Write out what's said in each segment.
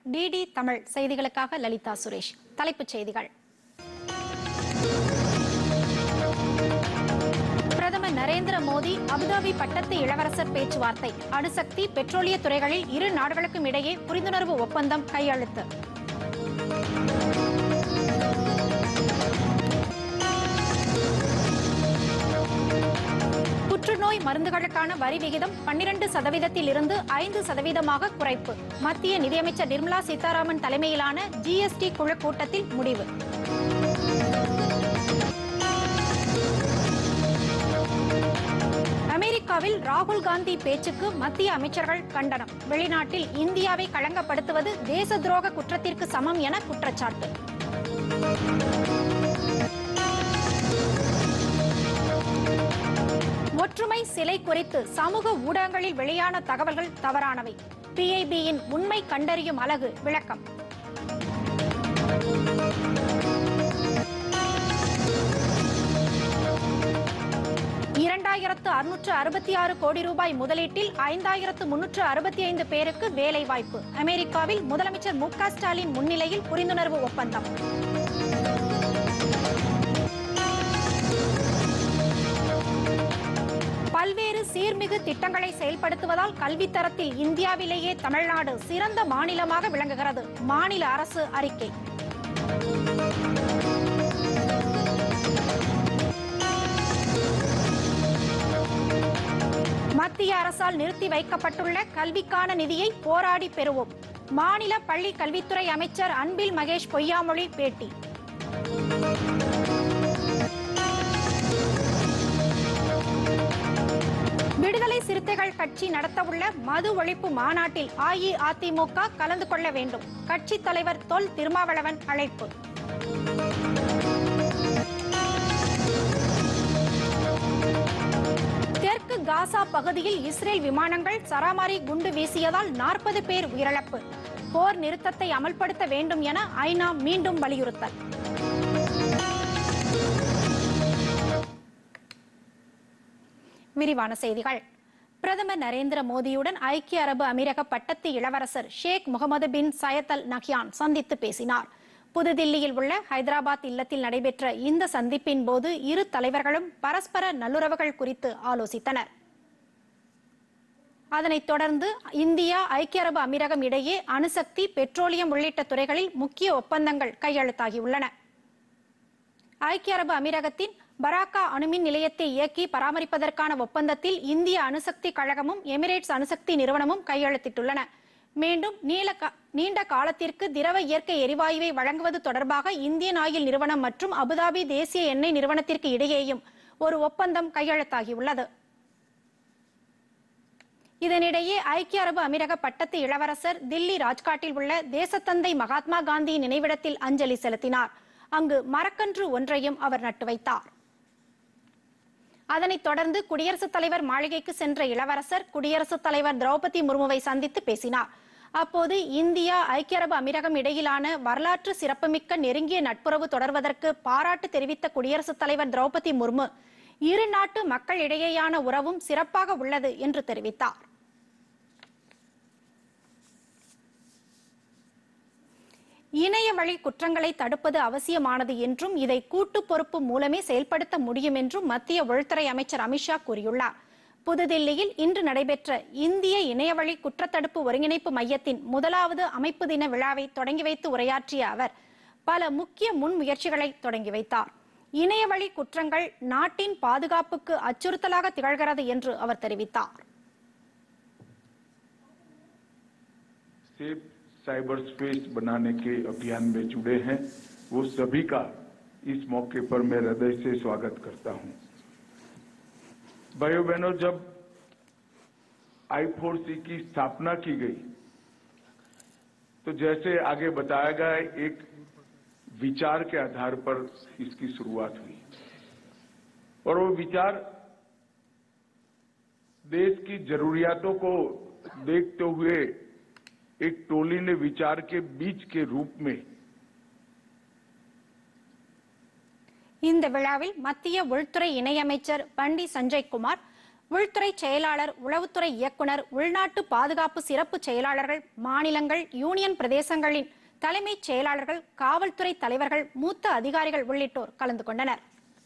DD Tamil செய்திகளுக்காக லலிதா சுரேஷ் தலைப்புச் செய்திகள் பிரதமர் நரேந்திர மோடி அபுதாபி பட்டத்து இளவரசர் பேச்சுவார்த்தை அணுசக்தி பெட்ரோலிய துறைகளில் இரு நாடுகளுக்கும் இடையே புரிந்துணர்வு ஒப்பந்தம் கையெழுத்து புற்றுநோய் மருந்துகளுக்கான வரி விகிதம் பன்னிரண்டு சதவீதத்தில் இருந்து ஐந்து சதவீதமாக குறைப்பு மத்திய நிதியமைச்சர் நிர்மலா சீதாராமன் தலைமையிலான ஜிஎஸ்டி குழு கூட்டத்தில் முடிவு அமெரிக்காவில் ராகுல் காந்தி பேச்சுக்கு மத்திய அமைச்சர்கள் கண்டனம் வெளிநாட்டில் இந்தியாவை களங்கப்படுத்துவது தேச துரோக குற்றத்திற்கு சமம் என குற்றச்சாட்டு ஒற்றுமை சிலை குறித்து சமூக ஊடகங்களில் வெளியான தகவல்கள் தவறானவை பிஐபியின் உண்மை கண்டறியும் அலகு விளக்கம் இரண்டாயிரத்து அறுநூற்று அறுபத்தி ஆறு கோடி ரூபாய் முதலீட்டில் ஐந்தாயிரத்து முன்னூற்று அறுபத்தி ஐந்து பேருக்கு வேலை வாய்ப்பு அமெரிக்காவில் முதலமைச்சர் மு க ஸ்டாலின் முன்னிலையில் புரிந்துணர்வு ஒப்பந்தம் பல்வேறு சீர்மிகு திட்டங்களை செயல்படுத்துவதால் கல்வித்தரத்தில் இந்தியாவிலேயே தமிழ்நாடு சிறந்த மாநிலமாக விளங்குகிறது மாநில அரசு அறிக்கை மத்திய அரசால் நிறுத்தி வைக்கப்பட்டுள்ள கல்விக்கான நிதியை போராடி பெறுவோம் மாநில பள்ளி கல்வித்துறை அமைச்சர் அன்பில் மகேஷ் பொய்யாமொழி பேட்டி விடுதலை சிறுத்தைகள் கட்சி நடத்தவுள்ள மது ஒழிப்பு மாநாட்டில் அஇஅதிமுக கலந்து கொள்ள வேண்டும் கட்சித் தலைவர் தொல் திருமாவளவன் அழைப்பு தெற்கு காசா பகுதியில் இஸ்ரேல் விமானங்கள் சராமாரி குண்டு வீசியதால் நாற்பது பேர் உயிரிழப்பு போர் நிறுத்தத்தை அமல்படுத்த வேண்டும் என ஐநா மீண்டும் வலியுறுத்தல் விரிவான செய்திகள் பிரதமர் நரேந்திர மோடியுடன் ஐக்கிய அரபு அமீரக பட்டத்து இளவரசர் Sheikh Mohammed bin Zayed Al Nahyan சந்தித்து பேசினார் புதுதில்லியில் உள்ள ஹைதராபாத் இல்லத்தில் நடைபெற்ற இந்த சந்திப்பின் போது இரு தலைவர்களும் பரஸ்பர நல்லுறவுகள் குறித்து ஆலோசித்தனர் அதனைத் தொடர்ந்து இந்தியா ஐக்கிய அரபு அமீரகம் இடையே அணுசக்தி பெட்ரோலியம் உள்ளிட்ட துறைகளில் முக்கிய ஒப்பந்தங்கள் கையெழுத்தாகியுள்ளன ஐக்கிய அரபு அமீரகத்தின் பராக்கா அணுமின் நிலையத்தை இயக்கி பராமரிப்பதற்கான ஒப்பந்தத்தில் இந்திய அணுசக்தி கழகமும் எமிரேட்ஸ் அணுசக்தி நிறுவனமும் கையெழுத்திட்டுள்ளன மீண்டும் நீல கா- நீண்ட காலத்திற்கு திரவ இயற்கை எரிவாயுவை வழங்குவது தொடர்பாக இந்தியன் ஆயில் நிறுவனம் மற்றும் அபுதாபி தேசிய எண்ணெய் நிறுவனத்திற்கு இடையேயும் ஒரு ஒப்பந்தம் கையெழுத்தாகியுள்ளது இதனிடையே ஐக்கிய அரபு அமீரக பட்டத்து இளவரசர் தில்லி ராஜ்காட்டில் உள்ள தேசத்தந்தை மகாத்மா காந்தியின் நினைவிடத்தில் அஞ்சலி செலுத்தினார் அங்கு மரக்கன்று ஒன்றையும் அவர் நட்டு வைத்தார் அதனைத் தொடர்ந்து குடியரசுத் தலைவர் மாளிகைக்கு சென்ற இளவரசர் குடியரசுத் தலைவர் திரௌபதி முர்முவை சந்தித்து பேசினார் அப்போது இந்தியா ஐக்கிய அரபு அமீரகம் இடையிலான வரலாற்று சிறப்புமிக்க நெருங்கிய நட்புறவு தொடர்வதற்கு பாராட்டு தெரிவித்த குடியரசுத் தலைவர் திரௌபதி முர்மு இரு நாட்டு மக்கள் இடையேயான உறவும் சிறப்பாக உள்ளது என்று தெரிவித்தார் இணைய வழி குற்றங்களை தடுப்பது அவசியமானது என்றும் இதை கூட்டு பொறுப்பு மூலமே செயல்படுத்த முடியும் என்றும் மத்திய உள்துறை அமைச்சர் அமித்ஷா கூறியுள்ளார் புதுதில்லியில் இன்று நடைபெற்ற இந்திய இணையவழி குற்றத்தடுப்பு ஒருங்கிணைப்பு மையத்தின் முதலாவது அமைப்பு தின விழாவை தொடங்கி வைத்து உரையாற்றிய அவர் பல முக்கிய முன்முயற்சிகளை தொடங்கி வைத்தார் இணையவழி குற்றங்கள் நாட்டின் பாதுகாப்புக்கு அச்சுறுத்தலாக திகழ்கிறது என்று அவர் தெரிவித்தார் सेफ साइबर स्पेस बनाने के अभियान में जुड़े हैं वो सभी का इस मौके पर मैं हृदय से स्वागत करता हूं भाइयों बहनों जब आई फोर सी की स्थापना की गई तो जैसे आगे बताया गया एक विचार के आधार पर इसकी शुरुआत हुई और वो विचार देश की जरूरियातों को देखते हुए एक टोली ने विचार के बीच के रूप में இந்த விழாவில் மத்திய உள்துறை இணையமைச்சர் பண்டி சஞ்சய் குமார் உள்துறை செயலாளர் உளவுத்துறை இயக்குனர் உள்நாட்டு பாதுகாப்பு சிறப்பு செயலாளர்கள் மாநிலங்கள் யூனியன் பிரதேசங்களின் தலைமைச் செயலாளர்கள் காவல்துறை தலைவர்கள் மூத்த அதிகாரிகள் உள்ளிட்டோர் கலந்து கொண்டனர்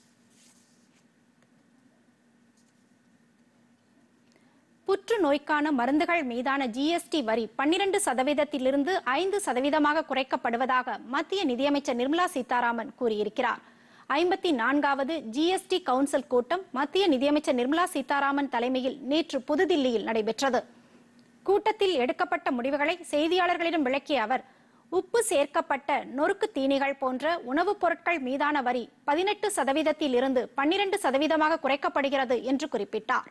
புற்றுநோய்க்கான மருந்துகள் மீதான ஜிஎஸ்டி வரி பன்னிரண்டு சதவீதத்திலிருந்து ஐந்து சதவீதமாக குறைக்கப்படுவதாக மத்திய நிதியமைச்சர் நிர்மலா சீதாராமன் கூறியிருக்கிறார் ஐம்பத்தி நான்காவது ஜிஎஸ்டி கவுன்சில் கூட்டம் மத்திய நிதியமைச்சர் நிர்மலா சீதாராமன் தலைமையில் நேற்று புதுதில்லியில் நடைபெற்றது கூட்டத்தில் எடுக்கப்பட்ட முடிவுகளை செய்தியாளர்களிடம் விளக்கிய அவர் உப்பு சேர்க்கப்பட்ட நொறுக்கு தீனிகள் போன்ற உணவுப் பொருட்கள் மீதான வரி பதினெட்டு சதவீதத்தில் இருந்து பன்னிரண்டு சதவீதமாக குறைக்கப்படுகிறது என்று குறிப்பிட்டார்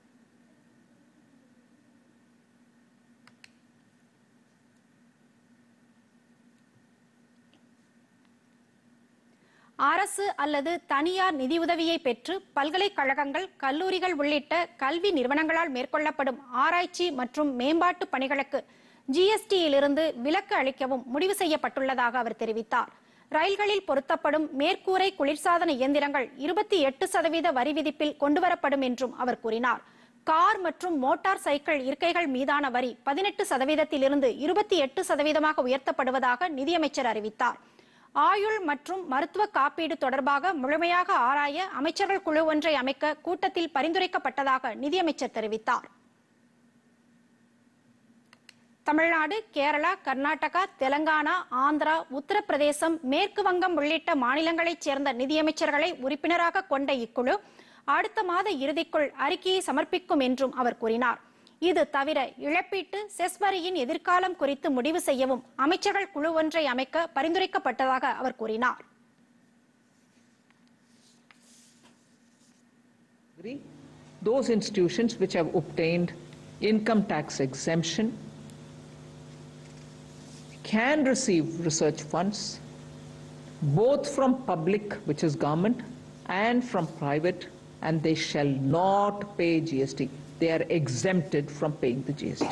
அரசு அல்லது தனியார் நிதியுதவியை பெற்று பல்கலைக்கழகங்கள் கல்லூரிகள் உள்ளிட்ட கல்வி நிறுவனங்களால் மேற்கொள்ளப்படும் ஆராய்ச்சி மற்றும் மேம்பாட்டு பணிகளுக்கு ஜிஎஸ்டியிலிருந்து விலக்கு அளிக்கவும் முடிவு செய்யப்பட்டுள்ளதாக அவர் தெரிவித்தார் ரயில்களில் பொருத்தப்படும் மேற்கூரை குளிர்சாதன இயந்திரங்கள் இருபத்தி எட்டு சதவீத வரி விதிப்பில் கொண்டுவரப்படும் என்றும் அவர் கூறினார் கார் மற்றும் மோட்டார் சைக்கிள் இருக்கைகள் மீதான வரி பதினெட்டு சதவீதத்திலிருந்து இருபத்தி எட்டு சதவீதமாக உயர்த்தப்படுவதாக நிதியமைச்சர் அறிவித்தார் ஆயுள் மற்றும் மருத்துவ காப்பீடு தொடர்பாக முழுமையாக ஆராய அமைச்சர்கள் குழு ஒன்றை அமைக்க கூட்டத்தில் பரிந்துரைக்கப்பட்டதாக நிதியமைச்சர் தெரிவித்தார் தமிழ்நாடு கேரளா கர்நாடகா தெலங்கானா ஆந்திரா உத்தரப்பிரதேசம் மேற்கு வங்கம் உள்ளிட்ட மாநிலங்களைச் சேர்ந்த நிதியமைச்சர்களை உறுப்பினராக கொண்ட இக்குழு அடுத்த மாத இறுதிக்குள் அறிக்கையை சமர்ப்பிக்கும் என்றும் அவர் கூறினார் இது தவிர இழப்பீட்டு செஸ் வரியின் எதிர்காலம் குறித்து முடிவு செய்யவும் அமைச்சர்கள் குழு ஒன்றை அமைக்க பரிந்துரைக்கப்பட்டதாக அவர் கூறினார் agree, those institutions which have obtained income tax exemption can receive research funds both from public, which is government, and from private, and they shall not pay GST. They are exempted from paying the GST.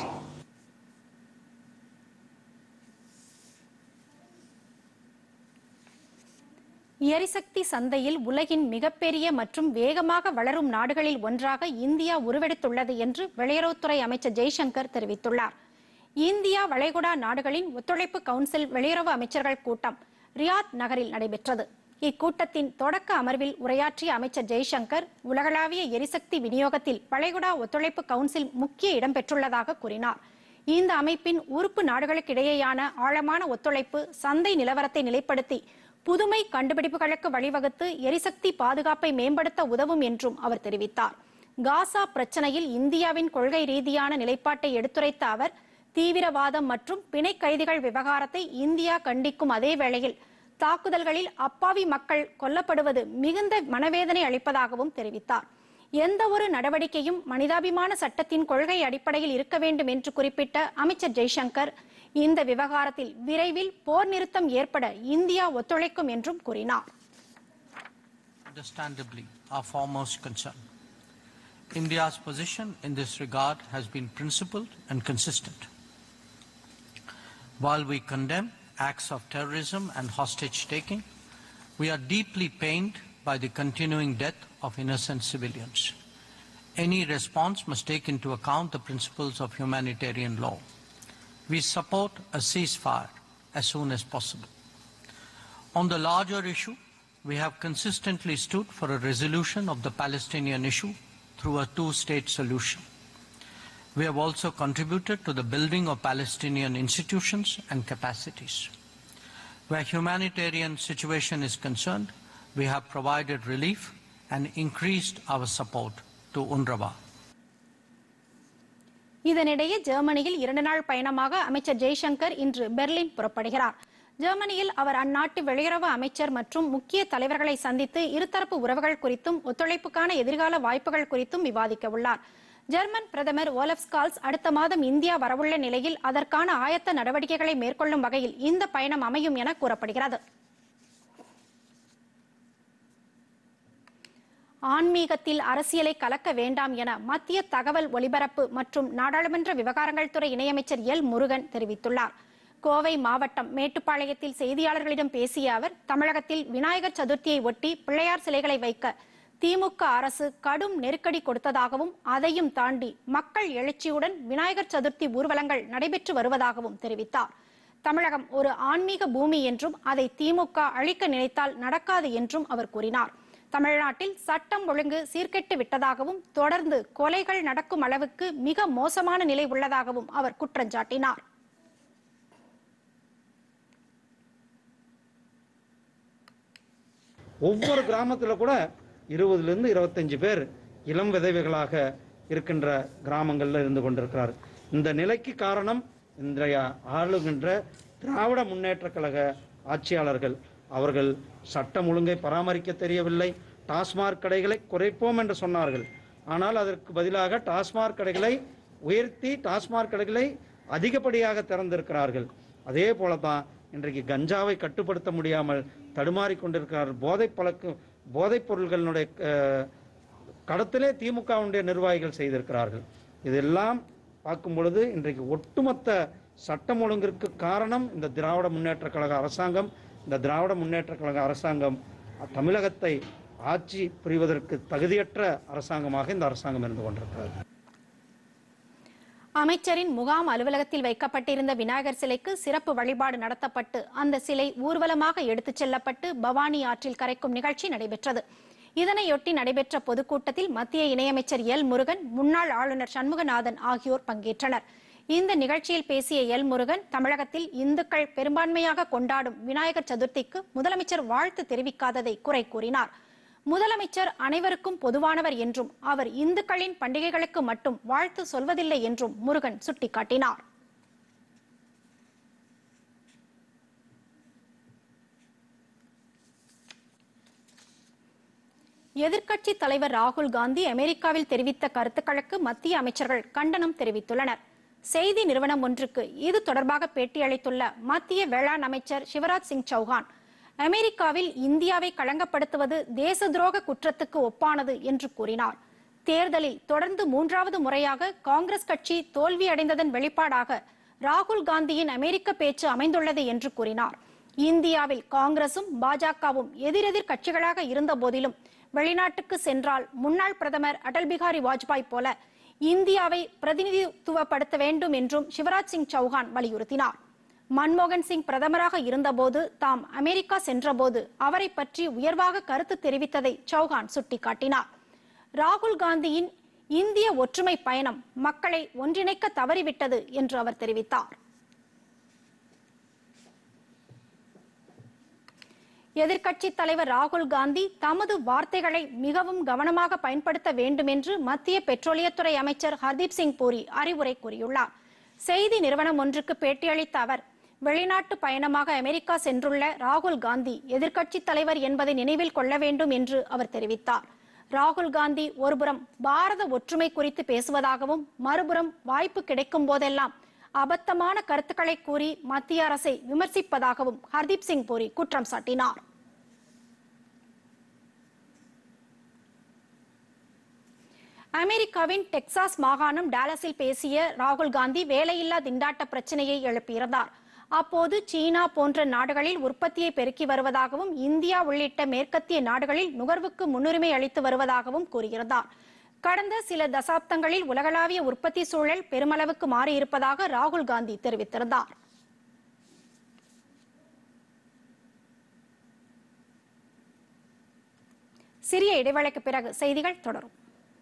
எரிசக்தி சந்தையில் உலகின் மிகப்பெரிய மற்றும் வேகமாக வளரும் நாடுகளில் ஒன்றாக India உருவெடுத்துள்ளது என்று வெளியுறவுத்துறை அமைச்சர் ஜெய்சங்கர் தெரிவித்துள்ளார் இந்தியா வளைகுடா நாடுகளின் ஒத்துழைப்பு கவுன்சில் வெளியுறவு அமைச்சர்கள் கூட்டம் ரியாத் நகரில் நடைபெற்றது இக்கூட்டத்தின் தொடக்க அமர்வில் உரையாற்றிய அமைச்சர் ஜெய்சங்கர் உலகளாவிய எரிசக்தி விநியோகத்தில் வளைகுடா ஒத்துழைப்பு கவுன்சில் முக்கிய இடம் பெற்றுள்ளதாக கூறினார் இந்த அமைப்பின் உறுப்பு நாடுகளுக்கிடையேயான ஆழமான ஒத்துழைப்பு சந்தை நிலவரத்தை நிலைப்படுத்தி புதுமை கண்டுபிடிப்புகளுக்கு வழிவகுத்து எரிசக்தி பாதுகாப்பை மேம்படுத்த உதவும் என்றும் அவர் தெரிவித்தார் காசா பிரச்சனையில் இந்தியாவின் கொள்கை ரீதியான நிலைப்பாட்டை எடுத்துரைத்த அவர் தீவிரவாதம் மற்றும் பிணை கைதிகள் விவகாரத்தை இந்தியா கண்டிக்கும் அதே வேளையில் தாக்குதல்களில் அப்பாவி மக்கள் கொல்லப்படுவது மிகுந்த மனவேதனை அளிப்பதாகவும் தெரிவித்தார் எந்த ஒரு நடவடிக்கையும் மனிதாபிமான சட்டத்தின் கொள்கை அடிப்படையில் இருக்க வேண்டும் என்று குறிப்பிட்ட அமைச்சர் ஜெய்சங்கர் இந்த விவகாரத்தில் விரைவில் போர் நிறுத்தம் ஏற்பட இந்தியா ஒத்துழைக்கும் என்றும் கூறினார் understandably our foremost concern. India's position in this regard has been principled and consistent. While we condemn acts of terrorism and hostage taking, we are deeply pained by the continuing death of innocent civilians. Any response must take into account the principles of humanitarian law. We support a ceasefire as soon as possible. On the larger issue, we have consistently stood for a resolution of the Palestinian issue through a two-state solution. We have also contributed to the building of Palestinian institutions and capacities. Where humanitarian situation is concerned, we have provided relief and increased our support to UNRWA. இதனிடையே ஜெர்மனியில் இரண்டு நாள் பயணமாக அமைச்சர் ஜெய்சங்கர் இன்று Berlin புறப்படுகிறார் ஜெர்மனியில் அவர் அந்நாட்டு வெளியுறவு அமைச்சர் மற்றும் முக்கிய தலைவர்களை சந்தித்து இருதரப்பு உறவுகள் குறித்தும் ஒத்துழைப்புக்கான எதிர்கால வாய்ப்புகள் குறித்தும் விவாதிக்க உள்ளார் ஜெர்மன் பிரதமர் ஓலப் ஸ்கால்ஸ் அடுத்த மாதம் இந்தியா வரவுள்ள நிலையில் அதற்கான ஆயத்த நடவடிக்கைகளை மேற்கொள்ளும் வகையில் இந்த பயணம் அமையும் என கூறப்படுகிறது ஆன்மீகத்தில் அரசியலை கலக்க வேண்டாம் என மத்திய தகவல் ஒலிபரப்பு மற்றும் நாடாளுமன்ற விவகாரங்கள் துறை இணையமைச்சர் எல் முருகன் தெரிவித்துள்ளார் கோவை மாவட்டம் மேட்டுப்பாளையத்தில் செய்தியாளர்களிடம் பேசிய அவர் தமிழகத்தில் விநாயகர் சதுர்த்தியை ஒட்டி பிள்ளையார் சிலைகளை வைக்க திமுக அரசு கடும் நெருக்கடி கொடுத்ததாகவும் அதையும் தாண்டி மக்கள் எழுச்சியுடன் விநாயகர் சதுர்த்தி ஊர்வலங்கள் நடைபெற்று வருவதாகவும் தெரிவித்தார் தமிழகம் ஒரு ஆன்மீக பூமி என்றும் அதை திமுக அழிக்க நினைத்தால் நடக்காது என்றும் அவர் கூறினார் தமிழ்நாட்டில் சட்டம் ஒழுங்கு சீர்கெட்டு விட்டதாகவும் தொடர்ந்து கொலைகள் நடக்கும் அளவுக்கு மிக மோசமான நிலை உள்ளதாகவும் அவர் குற்றஞ்சாட்டினார் ஒவ்வொரு கிராமத்தில் கூட இருபதுலேருந்து இருபத்தஞ்சு பேர் இளம் விதவைகளாக இருக்கின்ற கிராமங்களில் இருந்து கொண்டிருக்கிறார் இந்த நிலைக்கு காரணம் இன்றைய ஆளுகின்ற திராவிட முன்னேற்ற கழக ஆட்சியாளர்கள் அவர்கள் சட்டம் ஒழுங்கை பராமரிக்க தெரியவில்லை டாஸ்மாக் கடைகளை குறைப்போம் என்று சொன்னார்கள் ஆனால் அதற்கு பதிலாக டாஸ்மாக் கடைகளை உயர்த்தி டாஸ்மாக் கடைகளை அதிகப்படியாக திறந்திருக்கிறார்கள் அதே போல தான் இன்றைக்கு கஞ்சாவை கட்டுப்படுத்த முடியாமல் தடுமாறி கொண்டிருக்கிறார்கள் போதை பழக்க போதைப் பொருள்களினுடைய அஹ், கடத்திலே திமுகவுடைய நிர்வாகிகள் செய்திருக்கிறார்கள் இதெல்லாம் பார்க்கும் பொழுது இன்றைக்கு ஒட்டுமொத்த சட்டம் ஒழுங்கிற்கு காரணம் இந்த திராவிட முன்னேற்ற கழக அரசாங்கம் இந்த திராவிட முன்னேற்ற கழக அரசாங்கம் தமிழகத்தை ஆட்சி புரிவதற்கு தகுதியற்ற அரசாங்கமாக இந்த அரசாங்கம் இருந்து கொண்டிருக்கிறது அமைச்சரின் முகாம் அலுவலகத்தில் வைக்கப்பட்டிருந்த விநாயகர் சிலைக்கு சிறப்பு வழிபாடு நடத்தப்பட்டு அந்த சிலை ஊர்வலமாக எடுத்துச் செல்லப்பட்டு பவானி ஆற்றில் கரைக்கும் நிகழ்ச்சி நடைபெற்றது இதனையொட்டி நடைபெற்ற பொதுக்கூட்டத்தில் மத்திய இணையமைச்சர் எல் முருகன் முன்னாள் ஆளுநர் சண்முகநாதன் ஆகியோர் பங்கேற்றனர் இந்த நிகழ்ச்சியில் பேசிய எல் முருகன் தமிழகத்தில் இந்துக்கள் பெரும்பான்மையாக கொண்டாடும் விநாயகர் சதுர்த்திக்கு முதலமைச்சர் வாழ்த்து தெரிவிக்காததை குறை கூறினார் முதலமைச்சர் அனைவருக்கும் பொதுவானவர் என்றும் அவர் இந்துக்களின் பண்டிகைகளுக்கு மட்டும் வாழ்த்து சொல்வதில்லை என்றும் முருகன் சுட்டிக்காட்டினார் எதிர்க்கட்சி தலைவர் ராகுல் காந்தி அமெரிக்காவில் தெரிவித்த கருத்துக்களுக்கு மத்திய அமைச்சர்கள் கண்டனம் தெரிவித்துள்ளனர் செய்தி நிறுவனம் ஒன்றுக்கு இது தொடர்பாக பேட்டியளித்துள்ள மத்திய வேளாண் அமைச்சர் சிவராஜ் சிங் சௌஹான் அமெரிக்காவில் இந்தியாவை களங்கப்படுத்துவது தேச துரோக குற்றத்துக்கு ஒப்பானது என்று கூறினார் தேர்தலில் தொடர்ந்து மூன்றாவது முறையாக காங்கிரஸ் கட்சி தோல்வியடைந்ததன் வெளிப்பாடாக ராகுல் காந்தியின் அமெரிக்க பேச்சு அமைந்துள்ளது என்று கூறினார் இந்தியாவில் காங்கிரசும் பாஜகவும் எதிரெதிர் கட்சிகளாக இருந்த போதிலும் வெளிநாட்டுக்கு சென்றால் முன்னாள் பிரதமர் அடல் பிகாரி வாஜ்பாய் போல இந்தியாவை பிரதிநிதித்துவப்படுத்த வேண்டும் என்றும் சிவராஜ் சிங் சௌஹான் வலியுறுத்தினார் மன்மோகன் சிங் பிரதமராக இருந்தபோது தாம் அமெரிக்கா சென்றபோது அவரை பற்றி உயர்வாக கருத்து தெரிவித்ததை சௌஹான் சுட்டிக்காட்டினார் ராகுல் காந்தியின் இந்திய ஒற்றுமை பயணம் மக்களை ஒன்றிணைக்க தவறிவிட்டது என்று அவர் தெரிவித்தார் எதிர்க்கட்சி தலைவர் ராகுல் காந்தி தமது வார்த்தைகளை மிகவும் கவனமாக பயன்படுத்த வேண்டும் என்று மத்திய பெட்ரோலியத்துறை அமைச்சர் ஹர்தீப் சிங் பூரி அறிவுரை கூறியுள்ளார் செய்தி நிறுவனம் ஒன்றுக்கு பேட்டியளித்த அவர் வெளிநாட்டு பயணமாக அமெரிக்கா சென்றுள்ள ராகுல் காந்தி எதிர்க்கட்சி தலைவர் என்பதை நினைவில் கொள்ள வேண்டும் என்று அவர் தெரிவித்தார் ராகுல் காந்தி ஒருபுறம் பாரத ஒற்றுமை குறித்து பேசுவதாகவும் மறுபுறம் வாய்ப்பு கிடைக்கும் போதெல்லாம் அபத்தமான கருத்துக்களை கூறி மத்திய அரசை விமர்சிப்பதாகவும் ஹர்தீப் சிங் பூரி குற்றம் சாட்டினார் அமெரிக்காவின் டெக்சாஸ் மாகாணம் டாலஸில் பேசிய ராகுல் காந்தி வேலையில்லா திண்டாட்ட பிரச்சனையை எழுப்பியிருந்தார் அப்போது சீனா போன்ற நாடுகளில் உற்பத்தியை பெருக்கி வருவதாகவும் இந்தியா உள்ளிட்ட மேற்கத்திய நாடுகளில் நுகர்வுக்கு முன்னுரிமை அளித்து வருவதாகவும் கூறியிருந்தார் கடந்த சில தசாப்தங்களில் உலகளாவிய உற்பத்தி சூழல் பெருமளவுக்கு மாறியிருப்பதாக ராகுல் காந்தி தெரிவித்திருந்தார் சிறிய இடைவேளைக்கு பிறகு செய்திகள் தொடரும்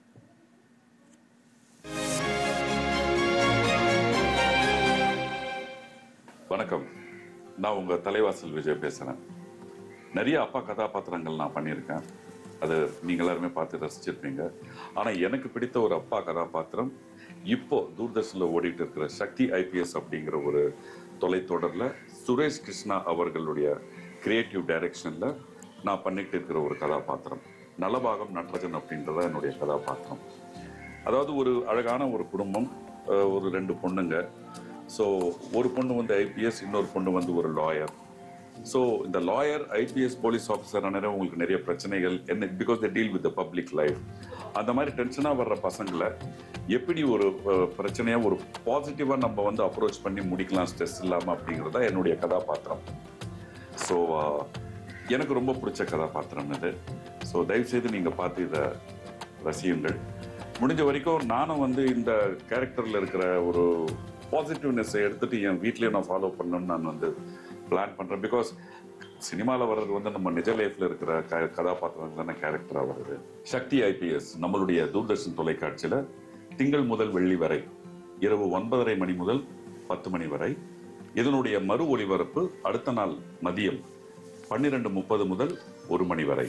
வணக்கம் நான் உங்க தலைவாசல் விஜய் பேசுறேன் நிறைய அப்பா கதாபாத்திரங்கள் நான் பண்ணியிருக்கேன் அது நீங்க எல்லாருமே பார்த்து ரசிச்சிருப்பீங்க ஆனா எனக்கு பிடித்த ஒரு அப்பா கதாபாத்திரம் இப்போ தூர்தர்ஷன்ல ஓடிட்டு இருக்கிற சக்தி ஐபிஎஸ் அப்படிங்கிற ஒரு தொலைத்தொடர்ல சுரேஷ் கிருஷ்ணா அவர்களுடைய கிரியேட்டிவ் டைரக்ஷன்ல நான் பண்ணிட்டு இருக்கிற ஒரு கதாபாத்திரம் நலபாகம் நடராஜன் அப்படின்றத என்னுடைய கதாபாத்திரம் அதாவது ஒரு அழகான ஒரு குடும்பம் அஹ் ஒரு ரெண்டு பொண்ணுங்க ஸோ ஒரு பொண்ணு வந்து ஐபிஎஸ் இன்னொரு பொண்ணு வந்து ஒரு லாயர் ஸோ இந்த லாயர் ஐபிஎஸ் போலீஸ் ஆஃபீஸர் நேரம் உங்களுக்கு நிறைய பிரச்சனைகள் என்ன because the deal with the public life அந்த மாதிரி டென்ஷனாக வர்ற பசங்களை எப்படி ஒரு அஹ், பிரச்சனையை ஒரு பாசிட்டிவாக நம்ம வந்து அப்ரோச் பண்ணி முடிக்கலாம் ஸ்ட்ரெஸ் இல்லாமல் அப்படிங்கிறது தான் என்னுடைய கதாபாத்திரம் ஸோ எனக்கு ரொம்ப பிடிச்ச கதாபாத்திரம் இது ஸோ தயவுசெய்து நீங்கள் பார்த்து இதை ரசியுங்கள் முடிஞ்ச வரைக்கும் நானும் வந்து இந்த கேரக்டரில் இருக்கிற ஒரு பாசிட்டிவ்னஸை எடுத்துட்டு என் வீட்லேயும் நான் ஃபாலோ பண்ணணும்னு நான் வந்து பிளான் பண்ணுறேன் பிகாஸ் சினிமாவில் வர்றது வந்து நம்ம நிஜ லைஃப்ல இருக்கிற க கதாபாத்திரம் தானே கேரக்டராக வருது சக்தி ஐபிஎஸ் நம்மளுடைய தூர்தர்ஷன் தொலைக்காட்சியில் திங்கள் முதல் வெள்ளி வரை இரவு ஒன்பதரை மணி முதல் பத்து மணி வரை இதனுடைய மறு ஒளிபரப்பு அடுத்த நாள் மதியம் பன்னிரெண்டு முப்பது முதல் ஒரு மணி வரை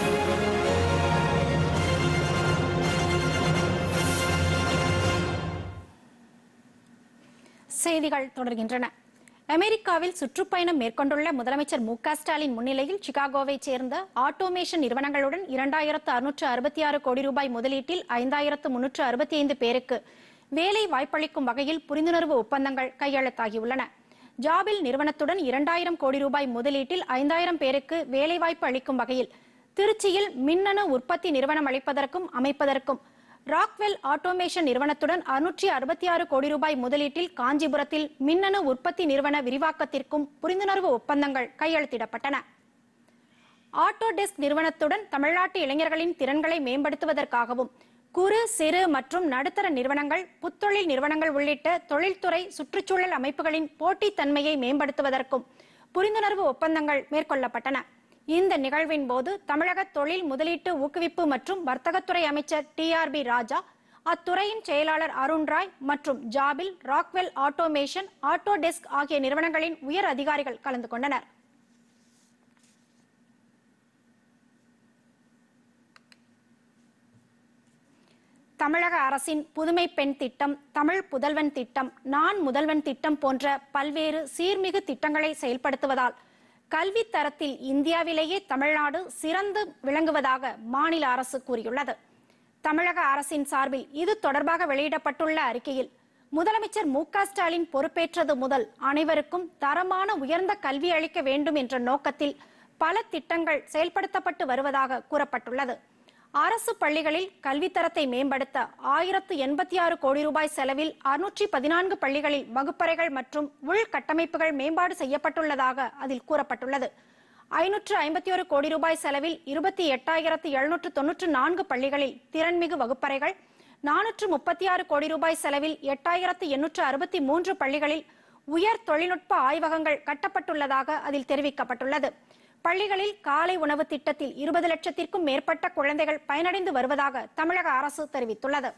செய்திகள் தொடர்கின்றன அமெரிக்காவில் சுற்றுப்பயணம் மேற்கொண்டுள்ள முதலமைச்சர் மு க ஸ்டாலின் முன்னிலையில் சிகாகோவைச் சேர்ந்த ஆட்டோமேஷன் நிறுவனங்களுடன் இரண்டாயிரத்து அறுநூற்று அறுபத்தி ஆறு கோடி ரூபாய் முதலீட்டில் ஐந்தாயிரத்து முன்னூற்று அறுபத்தி ஐந்து பேருக்கு வேலை வாய்ப்பளிக்கும் வகையில் புரிந்துணர்வு ஒப்பந்தங்கள் கையெழுத்தாகியுள்ளன ஜாபில் நிறுவனத்துடன் இரண்டாயிரம் கோடி ரூபாய் முதலீட்டில் ஐந்தாயிரம் பேருக்கு வேலைவாய்ப்பு அளிக்கும் வகையில் திருச்சியில் மின்னணு உற்பத்தி நிறுவனம் அளிப்பதற்கும் அமைப்பதற்கும் ராக்வெல் ஆட்டோமேஷன் நிறுவனத்துடன் அறுநூற்றி அறுபத்தி ஆறு கோடி ரூபாய் முதலீட்டில் காஞ்சிபுரத்தில் மின்னணு உற்பத்தி நிறுவன விரிவாக்கத்திற்கும் புரிந்துணர்வு ஒப்பந்தங்கள் கையெழுத்திடப்பட்டன ஆட்டோடெஸ்க் நிறுவனத்துடன் தமிழ்நாட்டு இளைஞர்களின் திறன்களை மேம்படுத்துவதற்காகவும் குறு சிறு மற்றும் நடுத்தர நிறுவனங்கள் புத்தொழில் நிறுவனங்கள் உள்ளிட்ட தொழில்துறை சுற்றுச்சூழல் அமைப்புகளின் போட்டித்தன்மையை மேம்படுத்துவதற்கும் புரிந்துணர்வு ஒப்பந்தங்கள் மேற்கொள்ளப்பட்டன இந்த நிகழ்வின் போது தமிழக தொழில் முதலீட்டு ஊக்குவிப்பு மற்றும் வர்த்தகத்துறை அமைச்சர் டி ஆர் பி ராஜா அத்துறையின் செயலாளர் அருண் ராய் மற்றும் ஜாபில் ராக்வெல் ஆட்டோமேஷன் ஆட்டோடெஸ்க் ஆகிய நிறுவனங்களின் உயர் அதிகாரிகள் கலந்து கொண்டனர் தமிழக அரசின் புதுமை பெண் திட்டம் தமிழ் புதல்வன் திட்டம் நான் முதல்வன் திட்டம் போன்ற பல்வேறு சீர்மிகு திட்டங்களை செயல்படுத்துவதால் கல்வி தரத்தில் இந்தியாவிலேயே தமிழ்நாடு சிறந்து விளங்குவதாக மாநில அரசு கூறியுள்ளது தமிழக அரசின் சார்பில் இது தொடர்பாக வெளியிடப்பட்டுள்ள அறிக்கையில் முதலமைச்சர் மு க ஸ்டாலின் பொறுப்பேற்றது முதல் அனைவருக்கும் தரமான உயர்ந்த கல்வி அளிக்க வேண்டும் என்ற நோக்கத்தில் பல திட்டங்கள் செயல்படுத்தப்பட்டு வருவதாக கூறப்பட்டுள்ளது அரசு பள்ளிகளில் கல்வித்தரத்தை மேம்படுத்த ஆயிரத்து எண்பத்தி ஆறு கோடி ரூபாய் செலவில் அறுநூற்றி பதினான்கு பள்ளிகளில் வகுப்பறைகள் மற்றும் உள்கட்டமைப்புகள் மேம்பாடு செய்யப்பட்டுள்ளதாக அதில் கூறப்பட்டுள்ளது ஐநூற்று ஐம்பத்தி ஒரு கோடி ரூபாய் செலவில் இருபத்தி எட்டாயிரத்து எழுநூற்று தொன்னூற்று நான்கு பள்ளிகளில் திறன்மிகு வகுப்பறைகள் நானூற்று முப்பத்தி ஆறு கோடி ரூபாய் செலவில் எட்டாயிரத்து எண்ணூற்று அறுபத்தி மூன்று பள்ளிகளில் உயர் தொழில்நுட்ப ஆய்வகங்கள் கட்டப்பட்டுள்ளதாக அதில் தெரிவிக்கப்பட்டுள்ளது பள்ளிகளில் காலை உணவு திட்டத்தில் இருபது லட்சத்திற்கும் மேற்பட்ட குழந்தைகள் பயனடைந்து வருவதாக தமிழக அரசு தெரிவித்துள்ளது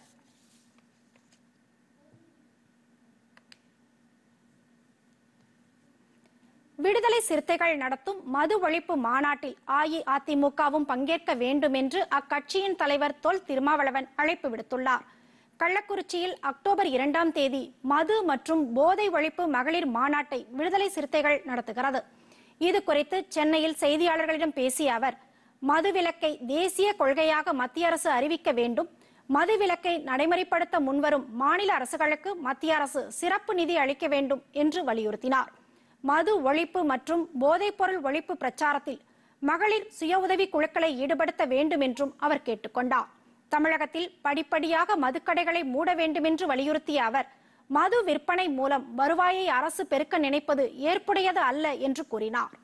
விடுதலை சிறுத்தைகள் நடத்தும் மது ஒழிப்பு மாநாட்டில் அஇஅதிமுகவும் பங்கேற்க வேண்டும் என்று அக்கட்சியின் தலைவர் தொல் திருமாவளவன் அழைப்பு விடுத்துள்ளார் கள்ளக்குறிச்சியில் அக்டோபர் இரண்டாம் தேதி மது மற்றும் போதை ஒழிப்பு மகளிர் மாநாட்டை விடுதலை சிறுத்தைகள் நடத்துகிறது இது குறித்து சென்னையில் செய்தியாளர்களிடம் பேசிய அவர் மதுவிலக்கை தேசிய கொள்கையாக மத்திய அரசு அறிவிக்க வேண்டும் மதுவிலக்கை நடைமுறைப்படுத்த முன்வரும் மாநில அரசுகளுக்கு மத்திய அரசு சிறப்பு நிதி அளிக்க வேண்டும் என்று வலியுறுத்தினார் மது ஒழிப்பு மற்றும் போதைப்பொருள் ஒழிப்பு பிரச்சாரத்தில் மகளிர் சுய உதவி குழுக்களை ஈடுபடுத்த வேண்டும் என்றும் அவர் கேட்டுக்கொண்டார் தமிழகத்தில் படிப்படியாக மதுக்கடைகளை மூட வேண்டும் என்று வலியுறுத்திய அவர் மது விற்பனை மூலம் வருவாயை அரசு பெருக்க நினைப்பது ஏற்புடையது அல்ல என்று கூறினார்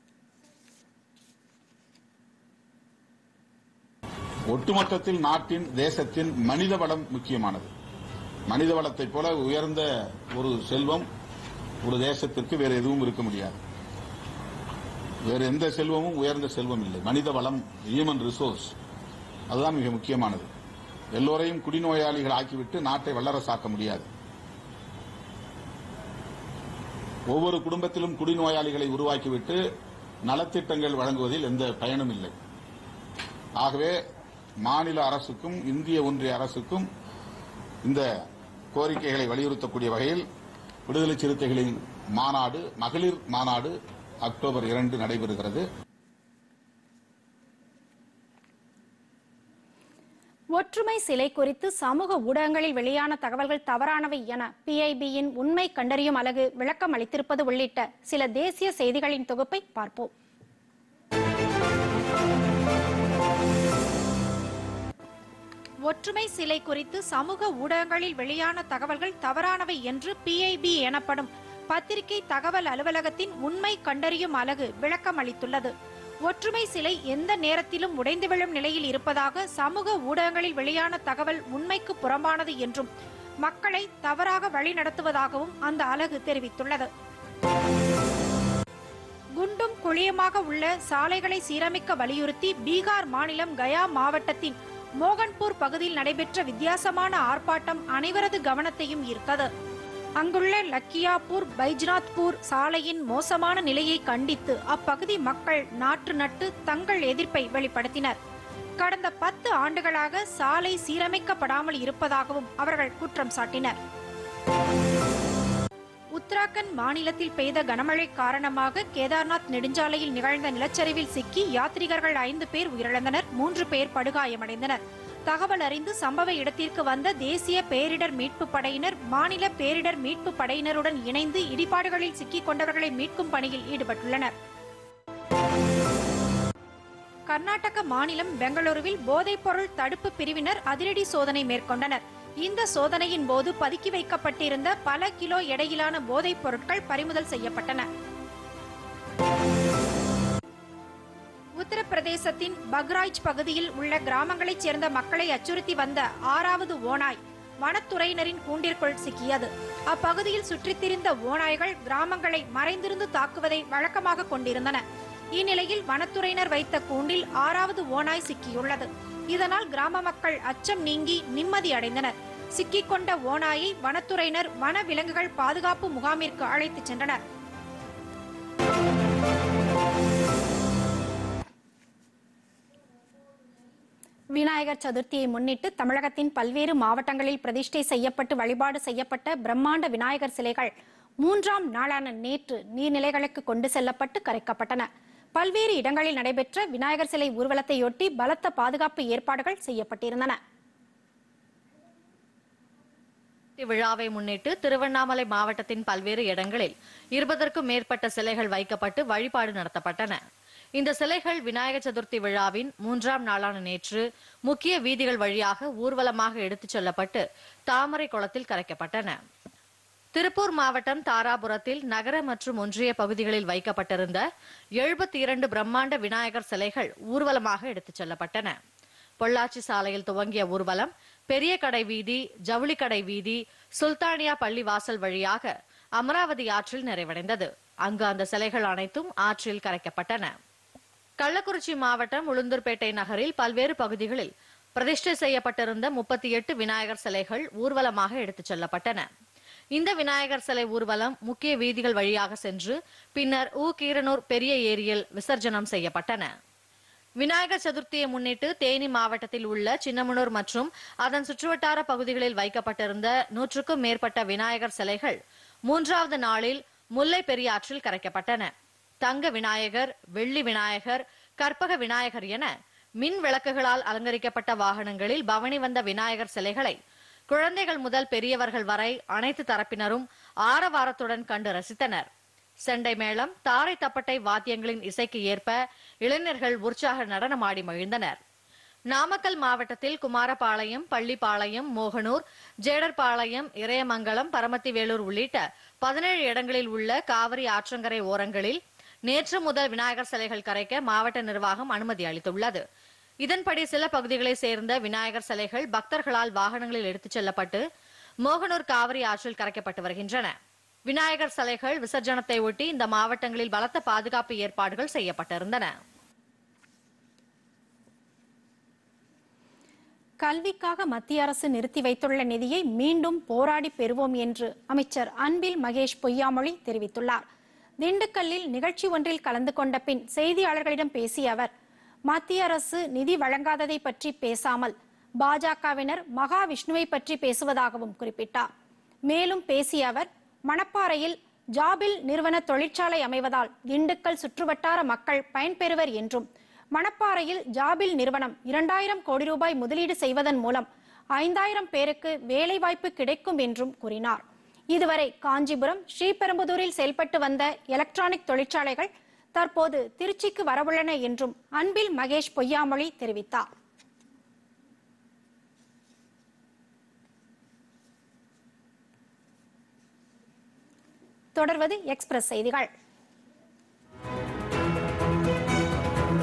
ஒட்டுமொத்தத்தில் நாட்டின் தேசத்தின் மனித வளம் முக்கியமானது மனித வளத்தைப் போல உயர்ந்த ஒரு செல்வம் ஒரு தேசத்திற்கு வேறு எதுவும் இருக்க முடியாது வேறு எந்த செல்வமும் உயர்ந்த செல்வம் இல்லை மனித வளம் ஹியூமன் ரிசோர்ஸ் அதுதான் மிக முக்கியமானது எல்லோரையும் குடிநோயாளிகள் ஆக்கிவிட்டு நாட்டை வல்லரசாக்க முடியாது ஒவ்வொரு குடும்பத்திலும் குடிநோயாளிகளை உருவாக்கிவிட்டு நலத்திட்டங்கள் வழங்குவதில் எந்த பயனும் இல்லை ஆகவே மாநில அரசுக்கும் இந்திய ஒன்றிய அரசுக்கும் இந்த கோரிக்கைகளை வலியுறுத்தக்கூடிய வகையில் விடுதலை சிறுத்தைகளின் மாநாடு மகளிர் மாநாடு அக்டோபர் இரண்டு நடைபெறுகிறது ஒற்றுமை சிலை குறித்து சமூக ஊடகங்களில் வெளியான தகவல்கள் தவறானவை என பிஐபியின் உண்மை கண்டறியும் அலகு விளக்கம் அளித்திருப்பது உள்ளிட்ட சில தேசிய செய்திகளின் தொகுப்பை பார்ப்போம் ஒற்றுமை சிலை குறித்து சமூக ஊடகங்களில் வெளியான தகவல்கள் தவறானவை என்று பிஐபி எனப்படும் பத்திரிகை தகவல் அலுவலகத்தின் உண்மை கண்டறியும் அலகு விளக்கம் அளித்துள்ளது ஒற்றுமை சிலை எந்த நேரத்திலும் உடைந்து விழும் நிலையில் இருப்பதாக சமூக ஊடகங்களில் வெளியான தகவல் உண்மைக்கு புறம்பானது என்றும் மக்களை தவறாக வழிநடத்துவதாகவும் அந்த அலகு தெரிவித்துள்ளது குண்டும் குழியுமாக உள்ள சாலைகளை சீரமைக்க வலியுறுத்தி பீகார் மாநிலம் கயா மாவட்டத்தின் மோகன்பூர் பகுதியில் நடைபெற்ற வித்தியாசமான ஆர்ப்பாட்டம் அனைவரது கவனத்தையும் ஈர்த்தது அங்குள்ள லக்கியாப்பூர் பைஜ்நாத்பூர் சாலையின் மோசமான நிலையை கண்டித்து அப்பகுதி மக்கள் நாற்று நட்டு தங்கள் எதிர்ப்பை வெளிப்படுத்தினர் கடந்த பத்து ஆண்டுகளாக சாலை சீரமைக்கப்படாமல் இருப்பதாகவும் அவர்கள் குற்றம் சாட்டினர் உத்தராகண்ட் மாநிலத்தில் பெய்த கனமழை காரணமாக கேதார்நாத் நெடுஞ்சாலையில் நிகழ்ந்த நிலச்சரிவில் சிக்கி யாத்ரீகர்கள் ஐந்து பேர் உயிரிழந்தனர் மூன்று பேர் படுகாயமடைந்தனர் தகவல் அறிந்து சம்பவ இடத்திற்கு வந்த தேசிய பேரிடர் மீட்பு படையினர் மாநில பேரிடர் மீட்பு படையினருடன் இணைந்து இடிபாடுகளில் சிக்கிக் கொண்டவர்களை மீட்கும் பணியில் ஈடுபட்டுள்ளனர் கர்நாடக மாநிலம் பெங்களூருவில் போதைப்பொருள் தடுப்பு பிரிவினர் அதிரடி சோதனை மேற்கொண்டனர் இந்த சோதனையின் போது பதுக்கி வைக்கப்பட்டிருந்த பல கிலோ எடையிலான போதைப் பொருட்கள் பறிமுதல் செய்யப்பட்டன உத்தரப்பிரதேசத்தின் பக்ராய்ச் பகுதியில் உள்ள கிராமங்களைச் சேர்ந்த மக்களை அச்சுறுத்தி வந்த ஆறாவது ஓநாய் வனத்துறையினரின் கூண்டிற்குள் சிக்கியது அப்பகுதியில் சுற்றித் திரிந்த ஓநாய்கள் கிராமங்களை மறைந்திருந்து தாக்குவதை வழக்கமாக கொண்டிருந்தன இந்நிலையில் வனத்துறையினர் வைத்த கூண்டில் ஆறாவது ஓநாய் சிக்கியுள்ளது இதனால் கிராம மக்கள் அச்சம் நீங்கி நிம்மதி அடைந்தனர் சிக்கிக்கொண்ட ஓநாயை வனத்துறையினர் வன விலங்குகள் பாதுகாப்பு முகாமிற்கு அழைத்துச் சென்றனர் விநாயகர் சதுர்த்தியை முன்னிட்டு தமிழகத்தின் பல்வேறு மாவட்டங்களில் பிரதிஷ்டை செய்யப்பட்டு வழிபாடு செய்யப்பட்ட பிரம்மாண்ட விநாயகர் சிலைகள் மூன்றாம் நாளான நேற்று நீர்நிலைகளுக்கு கொண்டு செல்லப்பட்டு கரைக்கப்பட்டன பல்வேறு இடங்களில் நடைபெற்ற விநாயகர் சிலை ஊர்வலத்தையொட்டி பலத்த பாதுகாப்பு ஏற்பாடுகள் செய்யப்பட்டிருந்தன விழாவை முன்னிட்டு திருவண்ணாமலை மாவட்டத்தின் பல்வேறு இடங்களில் இருபதற்கும் மேற்பட்ட சிலைகள் வைக்கப்பட்டு வழிபாடு நடத்தப்பட்டன இந்த சிலைகள் விநாயகர் சதுர்த்தி விழாவின் மூன்றாம் நாளான நேற்று முக்கிய வீதிகள் வழியாக ஊர்வலமாக எடுத்துச் செல்லப்பட்டு தாமரை குளத்தில் கரைக்கப்பட்டன திருப்பூர் மாவட்டம் தாராபுரத்தில் நகர மற்றும் ஒன்றிய பகுதிகளில் வைக்கப்பட்டிருந்த எழுபத்தி இரண்டு பிரம்மாண்ட விநாயகர் சிலைகள் ஊர்வலமாக எடுத்துச் செல்லப்பட்டன பொள்ளாச்சி சாலையில் துவங்கிய ஊர்வலம் பெரிய கடை வீதி ஜவுளி கடை வீதி சுல்தானியா பள்ளி வாசல் வழியாக அமராவதி ஆற்றில் நிறைவடைந்தது அங்கு அந்த சிலைகள் அனைத்தும் ஆற்றில் கரைக்கப்பட்டன கள்ளக்குறிச்சி மாவட்டம் உளுந்தூர்பேட்டை நகரில் பல்வேறு பகுதிகளில் பிரதிஷ்டை செய்யப்பட்டிருந்த முப்பத்தி எட்டு விநாயகர் சிலைகள் ஊர்வலமாக எடுத்துச் செல்லப்பட்டன இந்த விநாயகர் சிலை ஊர்வலம் முக்கிய வீதிகள் வழியாக சென்று பின்னர் ஊ கீரனூர் பெரிய ஏரியில் விசர்ஜனம் செய்யப்பட்டன விநாயகர் சதுர்த்தியை முன்னிட்டு தேனி மாவட்டத்தில் உள்ள சின்னமனூர் மற்றும் அதன் சுற்றுவட்டார பகுதிகளில் வைக்கப்பட்டிருந்த நூற்றுக்கும் மேற்பட்ட விநாயகர் சிலைகள் மூன்றாவது நாளில் முல்லை பெரியாற்றில் கரைக்கப்பட்டன தங்க விநாயகர் வெள்ளி விநாயகர் கற்பக விநாயகர் என மின் விளக்குகளால் அலங்கரிக்கப்பட்ட வாகனங்களில் பவனி வந்த விநாயகர் சிலைகளை குழந்தைகள் முதல் பெரியவர்கள் வரை அனைத்து தரப்பினரும் ஆரவாரத்துடன் கண்டு ரசித்தனர் செண்டை மேளம் தாரை தப்பட்டை வாத்தியங்களின் இசைக்கு ஏற்ப இளைஞர்கள் உற்சாக நடனமாடி மகிழ்ந்தனர் நாமக்கல் மாவட்டத்தில் குமாரபாளையம் பள்ளிப்பாளையம் மோகனூர் ஜேடர்பாளையம் இறையமங்கலம் பரமத்திவேலூர் உள்ளிட்ட பதினேழு இடங்களில் உள்ள காவிரி ஆற்றங்கரை ஓரங்களில் நேற்று முதல் விநாயகர் சிலைகள் கரைக்க மாவட்ட நிர்வாகம் அனுமதி அளித்துள்ளது இதன்படி சில பகுதிகளை சேர்ந்த விநாயகர் சிலைகள் பக்தர்களால் வாகனங்களில் எடுத்துச் செல்லப்பட்டு மோகனூர் காவிரி ஆற்றில் கரைக்கப்பட்டு வருகின்றன விநாயகர் சிலைகள் விசர்ஜனத்தை ஒட்டி இந்த மாவட்டங்களில் பலத்த பாதுகாப்பு ஏற்பாடுகள் செய்யப்பட்டிருந்தன கல்விக்காக மத்திய அரசு நிறுத்தி வைத்துள்ள நிதியை மீண்டும் போராடி பெறுவோம் என்று அமைச்சர் அன்பில் மகேஷ் பொய்யாமொழி தெரிவித்துள்ளார் திண்டுக்கல்லில் நிகழ்ச்சி ஒன்றில் கலந்து கொண்ட பின் செய்தியாளர்களிடம் பேசிய அவர் மத்திய அரசு நிதி வழங்காததை பற்றி பேசாமல் பாஜகவினர் மகாவிஷ்ணுவை பற்றி பேசுவதாகவும் குறிப்பிட்டார் மேலும் பேசிய அவர் மணப்பாறையில் ஜாபில் நிறுவன தொழிற்சாலை அமைவதால் திண்டுக்கல் சுற்றுவட்டார மக்கள் பயன்பெறுவர் என்றும் மணப்பாறையில் ஜாபில் நிறுவனம் இரண்டாயிரம் கோடி ரூபாய் முதலீடு செய்வதன் மூலம் ஐந்தாயிரம் பேருக்கு வேலைவாய்ப்பு கிடைக்கும் என்றும் கூறினார் இதுவரை காஞ்சிபுரம் ஸ்ரீபெரும்புதூரில் செயல்பட்டு வந்த எலக்ட்ரானிக் தொழிற்சாலைகள் தற்போது திருச்சிக்கு வரவுள்ளன என்றும் அன்பில் மகேஷ் பொய்யாமொழி தெரிவித்தார் தொடர்வது எக்ஸ்பிரஸ் செய்திகள்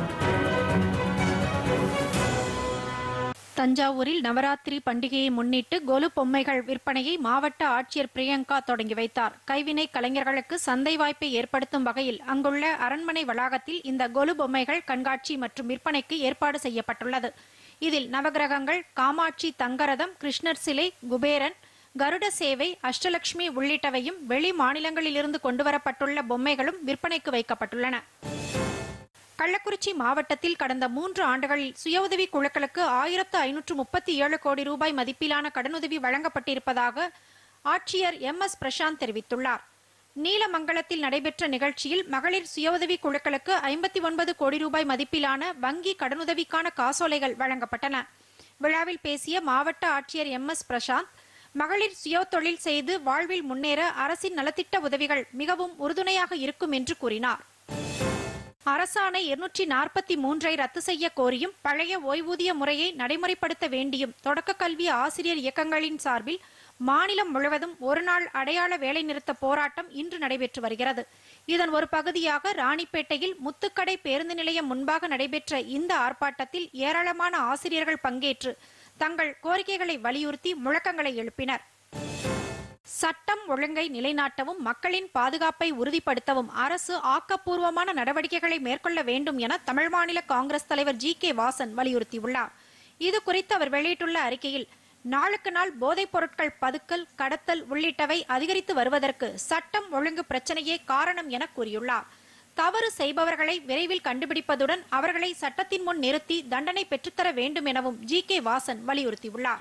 தஞ்சாவூரில் நவராத்திரி பண்டிகையை முன்னிட்டு கொலு பொம்மைகள் விற்பனையை மாவட்ட ஆட்சியர் பிரியங்கா தொடங்கி வைத்தார் கைவினை கலைஞர்களுக்கு சந்தை வாய்ப்பை ஏற்படுத்தும் வகையில் அங்குள்ள அரண்மனை வளாகத்தில் இந்த கொலு பொம்மைகள் கண்காட்சி மற்றும் விற்பனைக்கு ஏற்பாடு செய்யப்பட்டுள்ளது இதில் நவகிரகங்கள் காமாட்சி தங்கரதம் கிருஷ்ணர் சிலை குபேரன் கருட சேவை அஷ்டலட்சுமி உள்ளிட்டவையும் வெளி மாநிலங்களிலிருந்து கொண்டுவரப்பட்டுள்ள பொம்மைகளும் விற்பனைக்கு வைக்கப்பட்டுள்ளன கள்ளக்குறிச்சி மாவட்டத்தில் கடந்த மூன்று ஆண்டுகளில் சுய உதவி குழுக்களுக்கு ஆயிரத்து ஐநூற்று முப்பத்தி ஏழு கோடி ரூபாய் மதிப்பிலான கடனுதவி வழங்கப்பட்டிருப்பதாக ஆட்சியர் எம் எஸ் பிரசாந்த் தெரிவித்துள்ளார் நீலமங்கலத்தில் நடைபெற்ற நிகழ்ச்சியில் மகளிர் சுய உதவி குழுக்களுக்கு ஐம்பத்தி ஒன்பது கோடி ரூபாய் மதிப்பிலான வங்கி கடனுதவிக்கான காசோலைகள் வழங்கப்பட்டன விழாவில் பேசிய மாவட்ட ஆட்சியர் எம் எஸ் பிரசாந்த் மகளிர் சுய தொழில் செய்து வாழ்வில் முன்னேற அரசின் நலத்திட்ட உதவிகள் மிகவும் உறுதுணையாக இருக்கும் என்று கூறினார் அரசாணை இருநூற்றி நாற்பத்தி மூன்றை ரத்து செய்ய கோரியும் பழைய ஓய்வூதிய முறையை நடைமுறைப்படுத்த வேண்டியும் தொடக்க கல்வி ஆசிரியர் இயக்கங்களின் சார்பில் மாநிலம் முழுவதும் ஒருநாள் அடையாள வேலைநிறுத்த போராட்டம் இன்று நடைபெற்று வருகிறது இதன் ஒரு பகுதியாக ராணிப்பேட்டையில் முத்துக்கடை பேருந்து நிலையம் முன்பாக நடைபெற்ற இந்த ஆர்ப்பாட்டத்தில் ஏராளமான ஆசிரியர்கள் பங்கேற்று தங்கள் கோரிக்கைகளை வலியுறுத்தி முழக்கங்களை எழுப்பினர் சட்டம் ஒழுங்கை நிலைநாட்டவும் மக்களின் பாதுகாப்பை உறுதிப்படுத்தவும் அரசு ஆக்கப்பூர்வமான நடவடிக்கைகளை மேற்கொள்ள வேண்டும் என தமிழ் மாநில காங்கிரஸ் தலைவர் ஜி கே வாசன் வலியுறுத்தியுள்ளார் இது குறித்து அவர் வெளியிட்டுள்ள அறிக்கையில் நாளுக்கு நாள் போதைப் பொருட்கள் பதுக்கல் கடத்தல் உள்ளிட்டவை அதிகரித்து வருவதற்கு சட்டம் ஒழுங்கு பிரச்சனையே காரணம் என கூறியுள்ளார் தவறு செய்பவர்களை விரைவில் கண்டுபிடிப்பதுடன் அவர்களை சட்டத்தின் முன் நிறுத்தி தண்டனை பெற்றுத்தர வேண்டும் எனவும் ஜி கே வாசன் வலியுறுத்தியுள்ளார்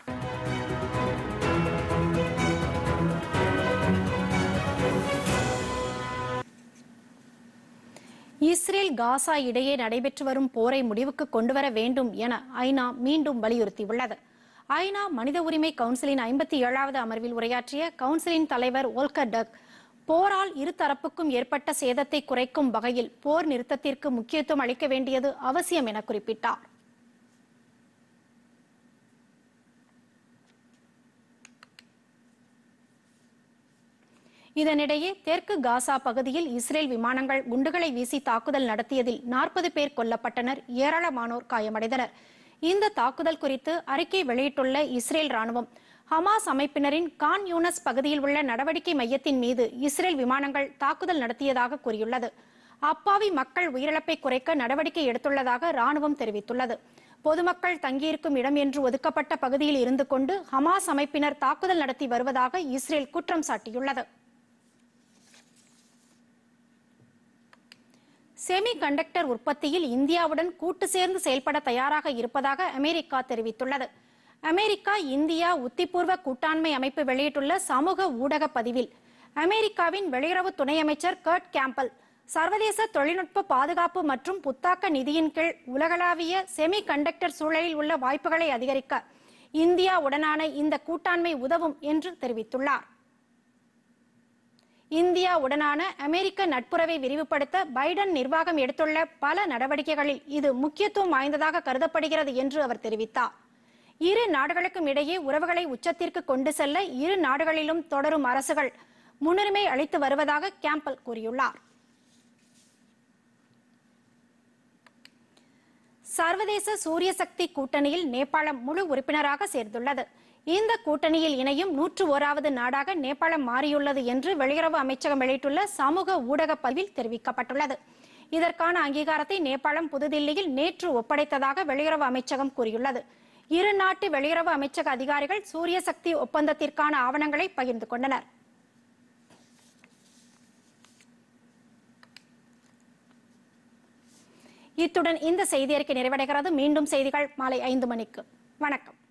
இஸ்ரேல் காசா இடையே நடைபெற்று வரும் போரை முடிவுக்கு கொண்டுவர வேண்டும் என ஐநா மீண்டும் வலியுறுத்தியுள்ளது ஐநா மனித உரிமை கவுன்சிலின் ஐம்பத்தி ஏழாவது அமர்வில் உரையாற்றிய கவுன்சிலின் தலைவர் ஓல்கர் டக் போரால் இரு தரப்புக்கும் ஏற்பட்ட சேதத்தை குறைக்கும் வகையில் போர் நிறுத்தத்திற்கு முக்கியத்துவம் அளிக்க வேண்டியது அவசியம் என குறிப்பிட்டார் இதனிடையே தெற்கு காசா பகுதியில் இஸ்ரேல் விமானங்கள் குண்டுகளை வீசி தாக்குதல் நடத்தியதில் நாற்பது பேர் கொல்லப்பட்டனர் ஏராளமானோர் காயமடைந்தனர் இந்த தாக்குதல் குறித்து அறிக்கை வெளியிட்டுள்ள இஸ்ரேல் ராணுவம் ஹமாஸ் அமைப்பினரின் கான் யூனஸ் பகுதியில் உள்ள நடவடிக்கை மையத்தின் மீது இஸ்ரேல் விமானங்கள் தாக்குதல் நடத்தியதாக கூறியுள்ளது அப்பாவி மக்கள் உயிரிழப்பை குறைக்க நடவடிக்கை எடுத்துள்ளதாக ராணுவம் தெரிவித்துள்ளது பொதுமக்கள் தங்கியிருக்கும் இடம் என்று ஒதுக்கப்பட்ட பகுதியில் இருந்து கொண்டு ஹமாஸ் அமைப்பினர் தாக்குதல் நடத்தி வருவதாக இஸ்ரேல் குற்றம் சாட்டியுள்ளது செமி கண்டக்டர் உற்பத்தியில் இந்தியாவுடன் கூட்டு சேர்ந்து செயல்பட தயாராக இருப்பதாக அமெரிக்கா தெரிவித்துள்ளது அமெரிக்கா இந்தியா உத்திபூர்வ கூட்டாண்மை அமைப்பு வெளியிட்டுள்ள சமூக ஊடக பதிவில் அமெரிக்காவின் வெளியுறவு துணை அமைச்சர் கர்ட் கேம்பல் சர்வதேச தொழில்நுட்ப பாதுகாப்பு மற்றும் புத்தாக்க நிதியின் கீழ் உலகளாவிய செமி கண்டக்டர் சூழலில் உள்ள வாய்ப்புகளை அதிகரிக்க இந்தியா உடனான இந்த கூட்டாண்மை உதவும் என்று தெரிவித்துள்ளார் இந்தியா உடனான அமெரிக்க நட்புறவை விரிவுபடுத்த பைடன் நிர்வாகம் எடுத்துள்ள பல நடவடிக்கைகளில் இது முக்கியத்துவம் வாய்ந்ததாக கருதப்படுகிறது என்று அவர் தெரிவித்தார் இரு நாடுகளுக்கும் இடையே உறவுகளை உச்சத்திற்கு கொண்டு செல்ல இரு நாடுகளிலும் தொடரும் அரசுகள் முன்னுரிமை அளித்து வருவதாக கேம்பல் கூறியுள்ளார் சர்வதேச சூரிய சக்தி கூட்டணியில் நேபாளம் முழு உறுப்பினராக சேர்ந்துள்ளது இந்த கூட்டணியில் இணையும் நூற்று ஓராவது நாடாக நேபாளம் மாறியுள்ளது என்று வெளியுறவு அமைச்சகம் வெளியிட்டுள்ள சமூக ஊடக பதிவில் தெரிவிக்கப்பட்டுள்ளது இதற்கான அங்கீகாரத்தை நேபாளம் புதுதில்லியில் நேற்று ஒப்படைத்ததாக வெளியுறவு அமைச்சகம் கூறியுள்ளது இரு நாட்டு வெளியுறவு அமைச்சக அதிகாரிகள் சூரிய சக்தி ஒப்பந்தத்திற்கான ஆவணங்களை பகிர்ந்து கொண்டனர் இத்துடன் இந்த செய்தி அறிக்கை நிறைவடைகிறது மீண்டும் செய்திகள் மாலை ஐந்து மணிக்கு வணக்கம்